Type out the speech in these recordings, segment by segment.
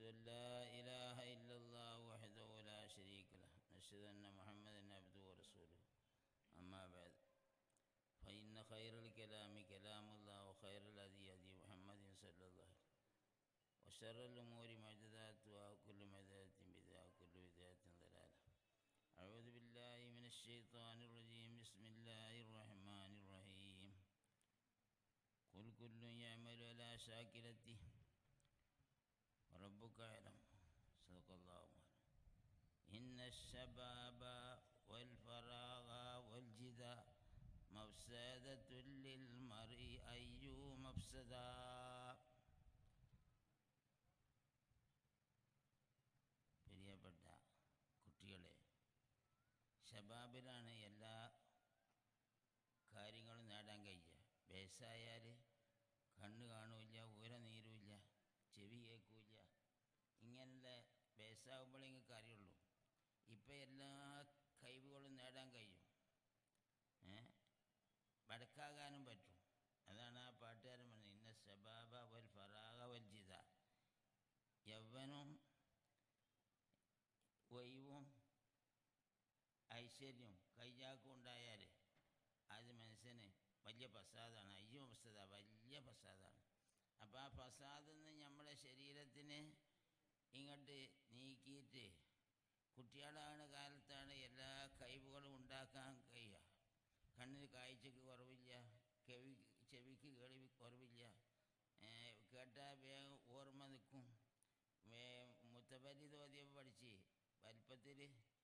أن لا إله إلا الله وحده لا شريك له نشهد أن محمدا عبده ورسوله أما بعد فإن خير الكلام كلام الله وخير الهدي هدي محمد صلى الله عليه وسلم وشر الأمور محدثاتها وكل محدثة بدعة وكل بدعة ضلالة أعوذ بالله من الشيطان الرجيم بسم الله الرحمن الرحيم قل كل يعمل على شاكلته وربك أعلم صدق الله مولانا إن الشباب والفراغ والجدى مفسدة للمرء أي مفسدة പ്രിയപ്പെട്ട കുട്ടികളെ ഷബാബിലാണ് എല്ലാ കാര്യങ്ങളും നേടാൻ കഴിയുക വയസ്സായാൽ കണ്ണ് കാണൂല ഊര നീരുമില്ല ചെവി കേൾക്കൂല ഇങ്ങനെയുള്ള വയസ്സാകുമ്പോഴേ നിങ്ങൾക്ക് അറിയുള്ളൂ ഇപ്പം എല്ലാ കഴിവുകളും നേടാൻ കഴിയും ഏ വടക്കാകാനും പറ്റും അതാണ് ആ പാട്ടുകാരൻ പറഞ്ഞത് ഇന്ന സബാബ വൽ ഫറാഗ വൽ ജിത യൗവനും ഒഴിവും ഐശ്വര്യവും കൈജാക്കും ഉണ്ടായാൽ അത് മനുഷ്യന് വലിയ പ്രസാദമാണ് അയ്യോ പ്രസാദ വലിയ പ്രസാദമാണ് അപ്പോൾ ആ പ്രസാദിൽ നിന്ന് നമ്മുടെ ശരീരത്തിന് ഇങ്ങോട്ട് നീക്കിയിട്ട് കുട്ടികളാണ് കാലത്താണ് എല്ലാ കഴിവുകളും ഉണ്ടാക്കാൻ കഴിയുക കണ്ണിന് കാഴ്ചക്ക് കുറവില്ല ചെവി ചെവിക്ക് കേൾവി കുറവില്ല കേട്ടാൽ വേഗം ഓർമ്മ നിൽക്കും മുത്തപ്പരി തോതിയപ്പോൾ പഠിച്ച് വലിപ്പത്തിൽ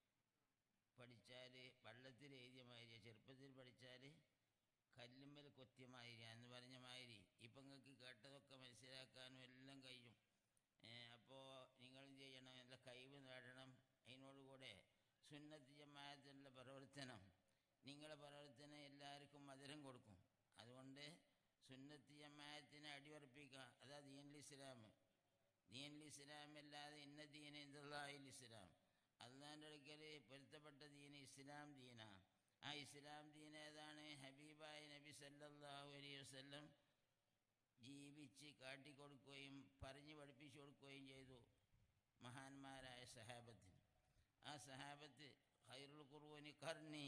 പഠിച്ചാൽ വെള്ളത്തിൽ എഴുതിയ മാതിരി ചെറുപ്പത്തിൽ പഠിച്ചാൽ കല്ലുമ്മൽ കൊത്തിയ മാതിരി എന്ന് പറഞ്ഞ മാതിരി ഇപ്പം നിങ്ങൾക്ക് കേട്ടതൊക്കെ മനസ്സിലാക്കാനും എല്ലാം കഴിയും അപ്പോൾ നിങ്ങൾ ചെയ്യണം നല്ല കഴിവ് നേടണം അതിനോടുകൂടെ സുന്നത്ത് ജമാഅത്തിനുള്ള പ്രവർത്തനം നിങ്ങളുടെ പ്രവർത്തനം എല്ലാവർക്കും മധുരം കൊടുക്കും അതുകൊണ്ട് സുന്നത്ത് ജമാഅത്തിനെ അടിയുറപ്പിക്കുക അതാ ദീനുൽ ഇസ്ലാം ദീനുൽ ഇസ്ലാം അല്ലാതെ ഇന്ന ദീന ഇന്ദാഹിൽ ഇസ്ലാം അള്ളാൻ്റെ അടുക്കൽ പൊരുത്തപ്പെട്ട ദീന ഇസ്ലാം ദീന ആ ഇസ്ലാം ദീൻ ഏതാണ് ഹബീബായ നബി സല്ലല്ലാഹു അലൈഹി വസല്ലം ജീവിച്ച് കാട്ടിക്കൊടുക്കുകയും പറഞ്ഞു പഠിപ്പിച്ചു കൊടുക്കുകയും ചെയ്തു മഹാന്മാരായ സഹാബത്തിന് ആ സഹാബത്ത് ഹൈറുൽ ഖുർവനി കർണി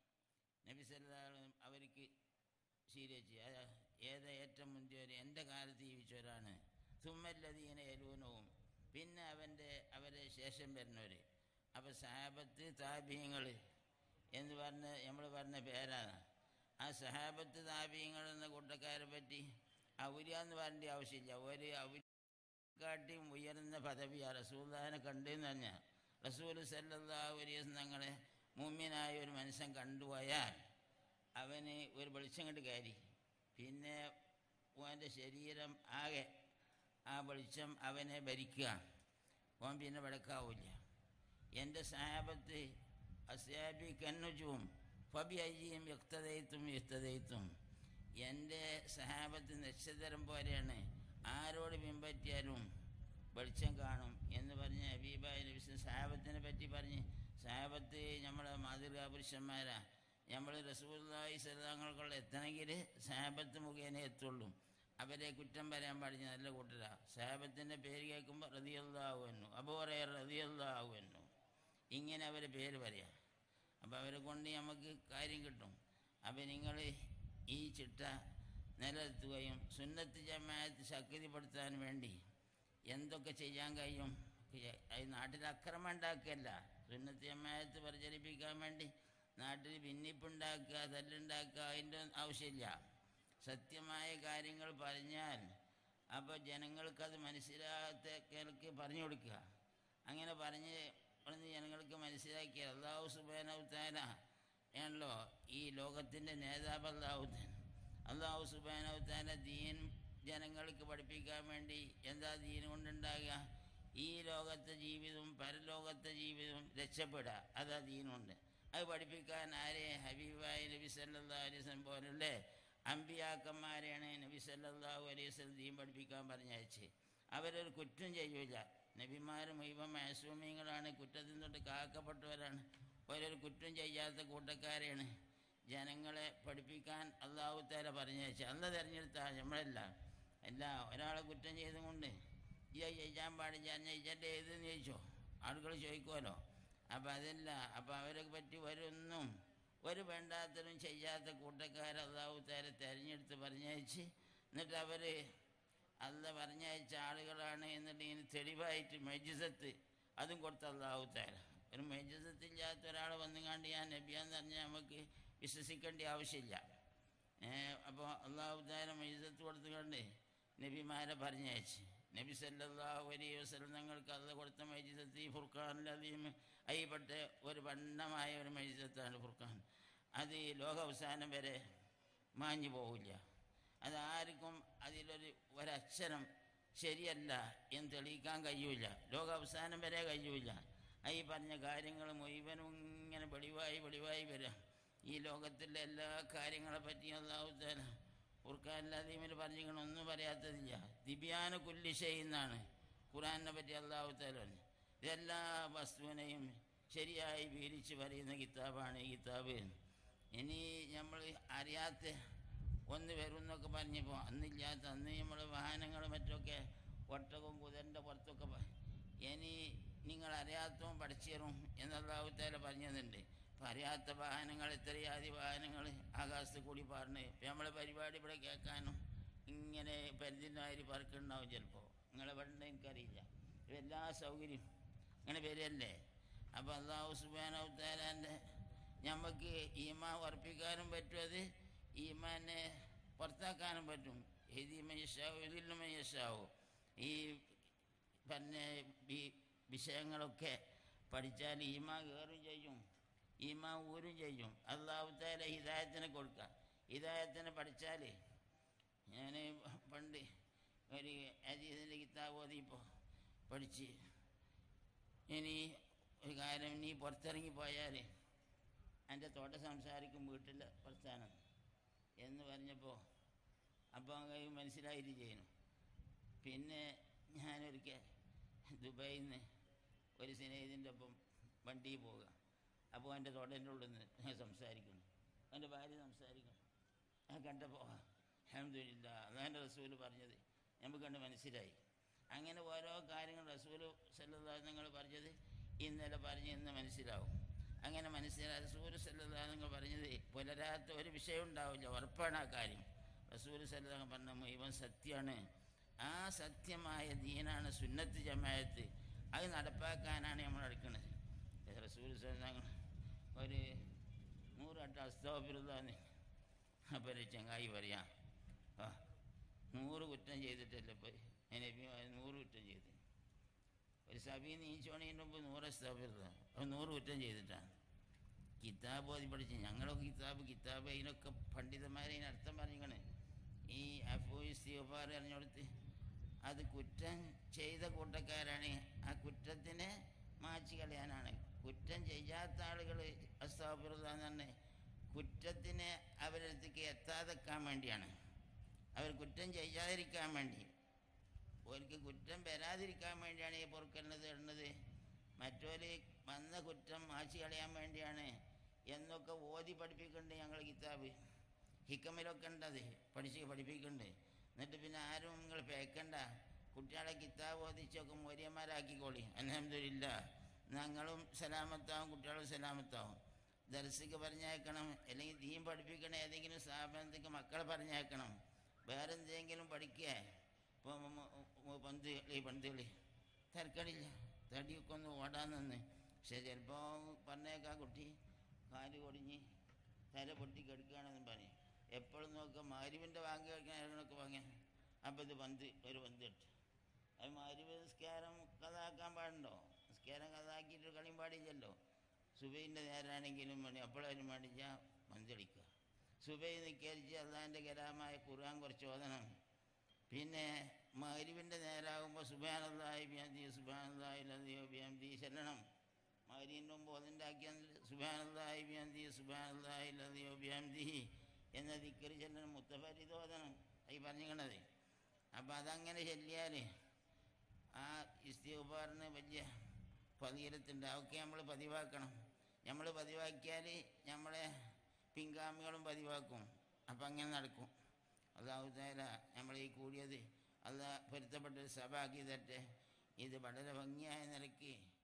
നബി സല്ലാഹും അവർക്ക് ശീലിച്ച് ഏതാ ഏറ്റവും മുന്തിയവർ എൻ്റെ കാലത്ത് ജീവിച്ചവരാണ് തുമ്മല്ലതീന എലൂനവും പിന്നെ അവൻ്റെ അവരെ ശേഷം വരുന്നവർ അപ്പോൾ സഹാബത്ത് താപീയങ്ങൾ എന്ന് പറഞ്ഞ നമ്മൾ പറഞ്ഞ പേരാണ് ആ സഹാബത്ത് താപീയങ്ങൾ എന്ന കൂട്ടക്കാരെ പറ്റി ഔര്യ എന്ന് പറയേണ്ട ആവശ്യമില്ല ഒരു ഔര്യക്കാട്ടിയും ഉയർന്ന പദവിയാണ് റസൂല്ലാനെ കണ്ടെന്ന് പറഞ്ഞാൽ റസൂൽ സല്ലാഹു അലൈസ് ഞങ്ങളെ മുമ്മിനായ ഒരു മനുഷ്യൻ കണ്ടുപോയാൽ അവന് ഒരു വെളിച്ചം കണ്ട് കയറി പിന്നെ അവൻ്റെ ശരീരം ആകെ ആ വെളിച്ചം അവനെ ഭരിക്കുക ഓൻ പിന്നെ വിളക്കാവില്ല എൻ്റെ സാഹബത്ത് അസ്യാബി കന്നുജും ഫബി അയ്യും യുക്തതയത്തും യുക്തതയത്തും എൻ്റെ സഹാബത്ത് നക്ഷത്രം പോലെയാണ് ആരോട് പിൻപറ്റിയാലും വെളിച്ചം കാണും എന്ന് പറഞ്ഞ് ഹബീബായ നബിസ് സാഹബത്തിനെ പറ്റി പറഞ്ഞ് സാഹബത്ത് നമ്മളെ മാതൃകാ പുരുഷന്മാരാ നമ്മൾ റസൂല്ലായി സലാങ്ങൾക്കുള്ള എത്തണമെങ്കിൽ സാഹബത്ത് മുഖേന എത്തുള്ളൂ അവരെ കുറ്റം പറയാൻ പാടില്ല നല്ല കൂട്ടരാ സാഹബത്തിൻ്റെ പേര് കേൾക്കുമ്പോൾ റതിയല്ലാവുന്നു അബോറേ റതിയല്ലാവുന്നു ഇങ്ങനെ അവരെ പേര് പറയാം അപ്പോൾ അവരെ കൊണ്ട് നമുക്ക് കാര്യം കിട്ടും അപ്പോൾ നിങ്ങൾ ഈ ചിട്ട നിലനിർത്തുകയും സുന്നത്ത് ജമാഅത്ത് ശക്തിപ്പെടുത്താൻ വേണ്ടി എന്തൊക്കെ ചെയ്യാൻ കഴിയും നാട്ടിൽ അക്രമം ഉണ്ടാക്കുകയല്ല സുന്നത്ത് ജമാഅത്ത് പ്രചരിപ്പിക്കാൻ വേണ്ടി നാട്ടിൽ ഭിന്നിപ്പുണ്ടാക്കുക തല്ലുണ്ടാക്കുക അതിൻ്റെ ആവശ്യമില്ല സത്യമായ കാര്യങ്ങൾ പറഞ്ഞാൽ അപ്പോൾ ജനങ്ങൾക്കത് മനസ്സിലാകാത്ത കേൾക്ക് പറഞ്ഞു കൊടുക്കുക അങ്ങനെ പറഞ്ഞ് പറഞ്ഞ് ജനങ്ങൾക്ക് മനസ്സിലാക്കിയ അള്ളാഹു സുബാനവുത്താന ആണല്ലോ ഈ ലോകത്തിൻ്റെ നേതാവ് അള്ളാഹുത്താൻ അള്ളാഹു സുബാനവുത്താന ദീൻ ജനങ്ങൾക്ക് പഠിപ്പിക്കാൻ വേണ്ടി എന്താ ദീൻ കൊണ്ടുണ്ടാകുക ഈ ലോകത്തെ ജീവിതവും പരലോകത്തെ ജീവിതവും രക്ഷപ്പെടുക അതാ ദീനുണ്ട് അത് പഠിപ്പിക്കാൻ ആരെ ഹബീബായ നബി സല്ലാ അലൈസ് പോലുള്ള അമ്പിയാക്കന്മാരെയാണ് നബി സല്ലാഹു അലൈഹി വസല്ലം ദീൻ പഠിപ്പിക്കാൻ പറഞ്ഞയച്ച് അവരൊരു കുറ്റം ചെയ്യൂല നബിമാർ മുഴുവൻ മാസൂമിയങ്ങളാണ് കുറ്റത്തിൽ തൊട്ട് കാക്കപ്പെട്ടവരാണ് ഓരോരു കുറ്റം ചെയ്യാത്ത കൂട്ടക്കാരെയാണ് ജനങ്ങളെ പഠിപ്പിക്കാൻ അള്ളാഹു താല പറഞ്ഞയച്ച് അല്ല തിരഞ്ഞെടുത്ത നമ്മളല്ല അല്ല ഒരാളെ കുറ്റം ചെയ്തുകൊണ്ട് ഇയ്യ ചെയ്യാൻ പാടില്ല ഞാൻ ഇജൻ്റെ ഏതെന്ന് ചോദിച്ചോ ആളുകൾ ചോദിക്കുമല്ലോ അപ്പം അതല്ല അപ്പം അവരെ പറ്റി ഒരൊന്നും ഒരു വേണ്ടാത്തതും ചെയ്യാത്ത കൂട്ടക്കാരെ അള്ളാഹു താരെ തിരഞ്ഞെടുത്ത് പറഞ്ഞയച്ച് എന്നിട്ട് അവർ അല്ല പറഞ്ഞയച്ച ആളുകളാണ് എന്നിട്ട് ഇനി തെളിവായിട്ട് മെജിസത്ത് അതും കൊടുത്ത അള്ളാഹു താര ഒരു മെജിസത്തില്ലാത്ത ഒരാൾ വന്നുകാണ്ട് ഞാൻ നബിയാന്ന് പറഞ്ഞാൽ നമുക്ക് വിശ്വസിക്കേണ്ട ആവശ്യമില്ല അപ്പോൾ അള്ളാഹു താര മെജിസത്ത് കൊടുത്തുകൊണ്ട് നബിമാരെ പറഞ്ഞയച്ച് നബി സല്ലല്ലാഹു അലൈഹി വസല്ലം തങ്ങൾക്ക് അല്ല കൊടുത്ത മൈജിദത്ത് ഈ ഫുർഖാനിലധികം അയ്യപ്പെട്ട ഒരു വണ്ണമായ ഒരു മൈജിദത്താണ് ഫുർഖാൻ അത് ലോകാവസാനം വരെ മാഞ്ഞു പോവില്ല അതാർക്കും അതിലൊരു ഒരക്ഷരം ശരിയല്ല എന്ന് തെളിയിക്കാൻ കഴിയൂല ലോകാവസാനം വരെ കഴിയൂല ഈ പറഞ്ഞ കാര്യങ്ങൾ മുഴുവനും ഇങ്ങനെ വെളിവായി വെളിവായി വരാം ഈ ലോകത്തിലെ എല്ലാ കാര്യങ്ങളെ പറ്റിയും അള്ളാഹു താല ഖുർഖാനിലധികം പറഞ്ഞിരിക്കണം ഒന്നും പറയാത്തതില്ല ദിബ്യാന കുല്ലി ചെയ്യുന്നതാണ് ഖുറാനെ പറ്റി അള്ളാഹു താല പറഞ്ഞു ഇതെല്ലാ വസ്തുവിനെയും ശരിയായി വീരിച്ച് പറയുന്ന കിതാബാണ് ഈ കിതാബ് ഇനി നമ്മൾ അറിയാത്ത ഒന്ന് വരും എന്നൊക്കെ പറഞ്ഞപ്പോൾ അന്നില്ലാത്ത അന്ന് നമ്മൾ വാഹനങ്ങൾ മറ്റൊക്കെ ഒട്ടകവും കുതിരൻ്റെ പുറത്തൊക്കെ പ- ഇനി നിങ്ങൾ അറിയാത്തവും പഠിച്ചേറും എന്നുള്ളാവത്തേല പറഞ്ഞതുണ്ട് അപ്പം അറിയാത്ത വാഹനങ്ങൾ എത്രയാതി വാഹനങ്ങൾ ആകാശത്ത് കൂടി പാടുന്നു ഇപ്പം നമ്മളെ പരിപാടി ഇവിടെ കേൾക്കാനും ഇങ്ങനെ പരിധിനായി പറക്കുന്നുണ്ടാവും ചിലപ്പോൾ നിങ്ങളെ വേണ്ട എനിക്കറിയില്ല എല്ലാ സൗകര്യം ഇങ്ങനെ വരികയല്ലേ അപ്പോൾ അള്ളാഹു സുബാനവത്താലാൻ്റെ നമുക്ക് ഈമാ ഉറപ്പിക്കാനും പറ്റും അത് ഈമാനെ പുറത്താക്കാനും പറ്റും എതിമയശാവും എതിലുമയശാവും ഈ പറഞ്ഞ ഈ വിഷയങ്ങളൊക്കെ പഠിച്ചാൽ ഈമാ കയറും ചെയ്യും ഈമാ ഊരും ചെയ്യും അള്ളാഹുത്താല ഹിദായത്തിനെ കൊടുക്കുക ഹിദായത്തിനെ പഠിച്ചാൽ ഞാൻ പണ്ട് ഒരു അജീതിൻ്റെ കിതാബ് ഓതിയപ്പോൾ പഠിച്ച് ഇനി ഒരു കാര്യം നീ പുറത്തിറങ്ങി പോയാൽ എൻ്റെ തോട്ട സംസാരിക്കും വീട്ടിലെ പ്രസ്ഥാനം എന്ന് പറഞ്ഞപ്പോൾ അപ്പം കൈ മനസ്സിലായിട്ട് ചെയ്യുന്നു പിന്നെ ഞാനൊരിക്കൽ ദുബായിൽ നിന്ന് ഒരു സ്നേഹിതൻ്റെ ഒപ്പം വണ്ടിയിൽ പോവുക അപ്പോൾ എൻ്റെ തോട്ടൻ്റെ ഉള്ളിൽ നിന്ന് സംസാരിക്കുന്നു എൻ്റെ ഭാര്യ സംസാരിക്കുന്നു ഞാൻ കണ്ടപ്പോൾ അഹമ്മദില്ല അതാണ് റസൂല് പറഞ്ഞത് നമുക്ക് കണ്ട് മനസ്സിലായി അങ്ങനെ ഓരോ കാര്യങ്ങൾ റസൂല് സല്ലാങ്ങൾ പറഞ്ഞത് ഇന്നലെ പറഞ്ഞ് ഇന്ന് മനസ്സിലാവും അങ്ങനെ മനസ്സിലായി റസൂല് സല്ലാങ്ങൾ പറഞ്ഞത് പുലരാത്ത ഒരു വിഷയം ഉണ്ടാവില്ല ഉറപ്പാണ് ആ കാര്യം റസൂല് സല്ലാഹ് പറഞ്ഞ മുഴുവൻ സത്യമാണ് ആ സത്യമായ ദീനാണ് സുന്നത്ത് ജമായത്ത് അത് നടപ്പാക്കാനാണ് നമ്മൾ എടുക്കുന്നത് റസൂൽ സല്ലാങ്ങൾ ഒരു നൂറട്ട അസ്തോഫിറുല്ലാന്ന് അപ്പോൾ ഒരു ചങ്ങായി പറയാം ആ നൂറ് കുറ്റം ചെയ്തിട്ടല്ലേ ഇപ്പോൾ നബി നൂറ് കുറ്റം ചെയ്ത് ഒരു സഭി നീച്ചോണീൻ്റെ മുമ്പ് നൂറ് അസ്തോഫിറുള്ള അപ്പോൾ നൂറ് കുറ്റം ചെയ്തിട്ടാണ് കിതാബ് ഓതി പഠിച്ച് ഞങ്ങളൊക്കെ കിതാബ് കിതാബ് അതിനൊക്കെ പണ്ഡിതന്മാരെ അതിന് അർത്ഥം പറഞ്ഞിരിക്കണേ ഈ അഫോ ഇസ്തിഫാർ അറിഞ്ഞെടുത്ത് അത് കുറ്റം ചെയ്ത കൂട്ടക്കാരാണ് ആ കുറ്റത്തിനെ മാറ്റി കളയാനാണ് കുറ്റം ചെയ്യാത്ത ആളുകൾ അസ്താഫിറുള്ള എന്ന് കുറ്റത്തിന് അവരടുത്തേക്ക് എത്താതെക്കാൻ വേണ്ടിയാണ് അവർ കുറ്റം ചെയ്യാതിരിക്കാൻ വേണ്ടി അവർക്ക് കുറ്റം വരാതിരിക്കാൻ വേണ്ടിയാണ് ഈ പൊറുക്കലിന് തേടുന്നത് മറ്റൊരു വന്ന കുറ്റം മാറ്റി കളയാൻ വേണ്ടിയാണ് എന്നൊക്കെ ഓതി പഠിപ്പിക്കുന്നുണ്ട് ഞങ്ങൾ കിതാബ് ഹിക്കമിലൊക്കെ ഉണ്ടത് പഠിച്ച് പഠിപ്പിക്കുന്നുണ്ട് എന്നിട്ട് പിന്നെ ആരും നിങ്ങൾ പേക്കണ്ട കുട്ടികളെ കിതാബ് ഓദിച്ചൊക്കെ മൂര്യന്മാരാക്കിക്കോളി അലഹമില്ല ഞങ്ങളും സലാമത്താവും കുട്ടികളും സലാമത്താവും ദർശക്ക് പറഞ്ഞേക്കണം അല്ലെങ്കിൽ ദീൻ പഠിപ്പിക്കണ ഏതെങ്കിലും സ്ഥാപനത്തേക്ക് മക്കളെ പറഞ്ഞേക്കണം വേറെ എന്തെങ്കിലും പഠിക്കുക ഇപ്പോൾ പന്ത് കളി പന്ത് കളി തിരക്കടില്ല തടിയൊക്കെ ഒന്ന് ഓടാൻ നിന്ന് പക്ഷെ ചിലപ്പോൾ പറഞ്ഞേക്കാം കുട്ടി കാല് കൊടിഞ്ഞ് തല പൊട്ടി കെടുക്കുകയാണെന്ന് പറയും എപ്പോഴും നോക്കുക മാരിവിൻ്റെ വാങ്ങി കഴിക്കാനൊക്കെ വാങ്ങിയ അപ്പോൾ ഇത് പന്ത് ഒരു പന്ത് ഇട്ട് അത് മാരിവ് നിസ്കാരം കഥാക്കാൻ പാടുണ്ടോ നിസ്കാരം കഥാക്കിയിട്ട് കളിയും പാടില്ലല്ലോ സുബൈൻ്റെ നേരാണെങ്കിലും വേണ്ടി അപ്പോഴാരും പാടില്ല പന്തളിക്കുക സുബൈ നിൽക്കരിച്ച് അള്ളാൻ്റെ കലാമായ ഖുർആൻ കുറച്ച് ഓതണം പിന്നെ മരുവിൻ്റെ നേരാകുമ്പോൾ സുബാനല്ലായി ബിയാന്തി സുബാനല്ലായി ലതിയോ ബിയാന്തി ചെല്ലണം മരീൻ്റെ മുമ്പ് ഒതുണ്ടാക്കിയ സുബാനല്ലായി ബിയാന്തി സുബാനല്ലായി ലതിയോ ബിയാന്തി എന്ന ദിക്കറി ചെല്ലണം മുത്തഫരി തോതണം ഈ പറഞ്ഞിക്കണത് അപ്പം അതങ്ങനെ ചെല്ലിയാൽ ആ ഇസ്തിഫാറിന് വലിയ പതിയിരത്തുണ്ട് അതൊക്കെ നമ്മൾ പതിവാക്കണം നമ്മൾ പതിവാക്കിയാൽ നമ്മളെ പിൻഗാമികളും പതിവാക്കും അപ്പം അങ്ങനെ നടക്കും അള്ളാഹു താല നമ്മൾ ഈ കൂടിയത് അള്ളാഹ് പൊരുത്തപ്പെട്ട ഒരു സഭ ആക്കി തരട്ടെ ഇത് വളരെ ഭംഗിയായ നിലയ്ക്ക്